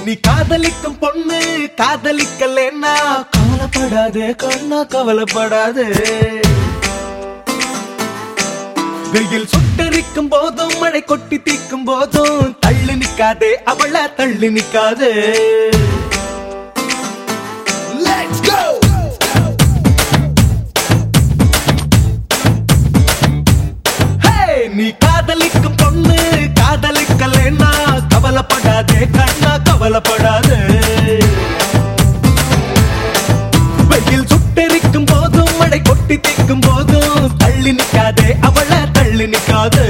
நீ காதலிக்கும் பொண்ணு காதலிக்கலன்னா கவலைப்படாதே கண்ணா கவலைப்படாதே வெயில் சுட்டரிக்கும் போதும் மழை கொட்டி தீக்கும் போதும் தள்ளி நிக்காதே அவள தள்ளி நிக்காதே Let's go! Hey! நீ காதலிக்கும் பொண்ணு காதலிக்கலன்னா கவலைப்படாதே கண்ணா கவலைப்படாதே வெயில் சுட்டெரிக்கும் போதும் மழை கொட்டி தீக்கும் போதும் தள்ளி நிக்காதே அவள தள்ளி நிக்காதே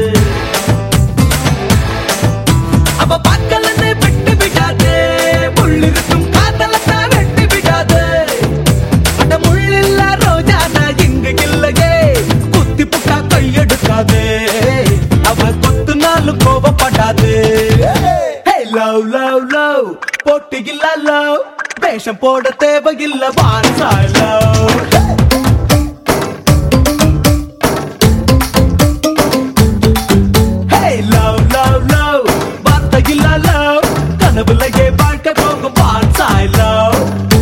அவ பார்க்கலன்னு விட்டு விடாதே முள்ளிருக்கும் காதலத்தான் வெட்டி விடாதே அட முள்ளில்ல ரோஜா நான் இங்க இல்லையே குத்தி புட்டா கையெடுக்காதே அவ கொத்துனாலும் கோபப்படாதே லவ் லவ் லவ் போட்டு இல்ல லவ் வேஷம் போட தேவையில்ல வான்சா love Hey, love, love, love. வார்த்தையில்ல love. கனவுலயே வாழ்க்கை போகும் வான்சாய் love.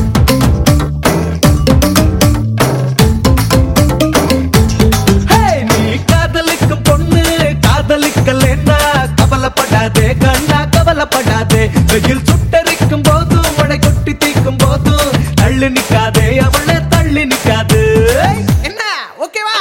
Hey, நீ காதலிக்கும் பொண்ணு காதலிக்கலன்னா கவலைப்படாதே கண்ணா கவலைப்படாதே வெயில் சுட்டரிக்கும் போதும் மழை கொட்டி தீக்கும் போதும் தள்ளி நிக்காதே அவளை தள்ளி நிக்காது என்ன ஓகேவா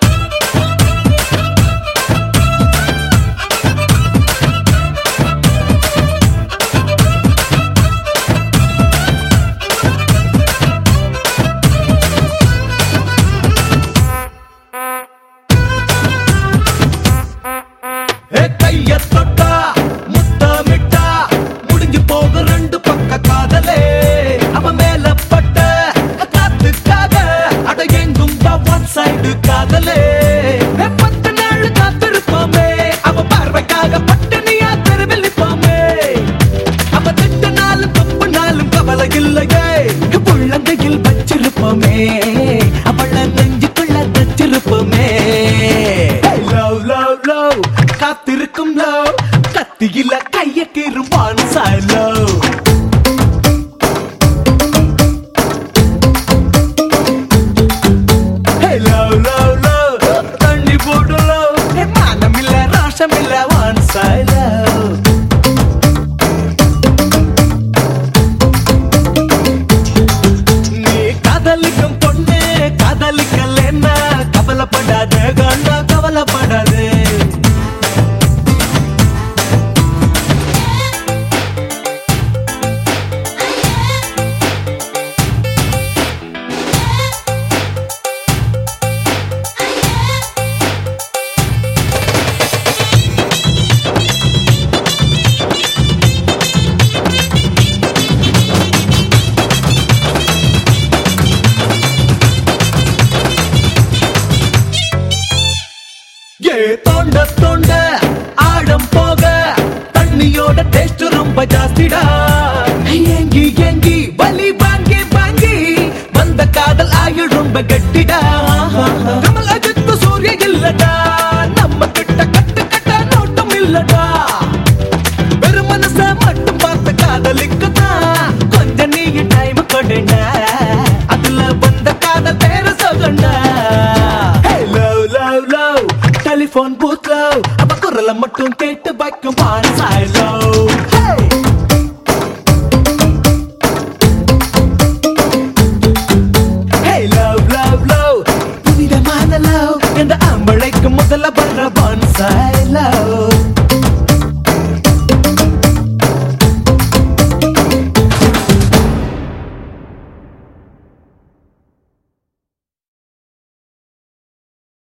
ஏ கைய தொட்டா முத்தமிட்டா முடிஞ்சு போக ரெண்டு பக்க காதலே அவ மேல பட்ட காத்துக்காக அட எங்கும் ஒன் சைடு காதலே ஏ, பத்து நாள் காத்திருப்போமே அவ பார்வைக்காக பட்டணியா தெருவில் நிப்போமே அவ திட்டினாலும் தப்புனாலும் கவலை இல்லையே உள்ளங்கையில் வச்சிருப்போமே அவள நெஞ்சுக்குள்ள தச்சிருப்போமே லவ் லவ் லவ் காத்திருக்கும் லவ் கத்தியில கைய கீறுவான் சாய் லவ் லவ் லவ் லவ் தண்ணி போடு லவ் மானம் இல்ல ராசம் இல்ல வான் சாய் லவ் நீ காதலிக்கும் பொண்ணு காதலிக்கலன்னா கவலைப்படாத கண்ணா கவலைப்படாதே ஏ தோண்ட தோண்ட ஆழம் போக தண்ணியோட டேஸ்ட் ரொம்ப ஜாஸ்திடா ஏங்கி ஏங்கி வலி வாங்கி வாங்கி வந்த காதல் ஆயுள் ரொம்ப கட்டிடா கமல் அஜித் சூரிய இல்லடா நம்ம கிட்ட கட்டு கட்ட நோட்டம் இல்லடா வெறும் மனச மட்டும் பார்த்த காதலிக்குதான் கொஞ்சம் நீ டைம் கொடுங்க அதுல வந்த காதல் பேர சொல்லுண்டா love love love telephone booth love அவ குரலை மட்டும் கேட்டு வைக்கும் பான்சாய் லவ் லவ் லவ் லவ் புனிதமான லவ் என்ற அம்பளைக்கு முதல்ல பண்ற பான்சாய் லவ்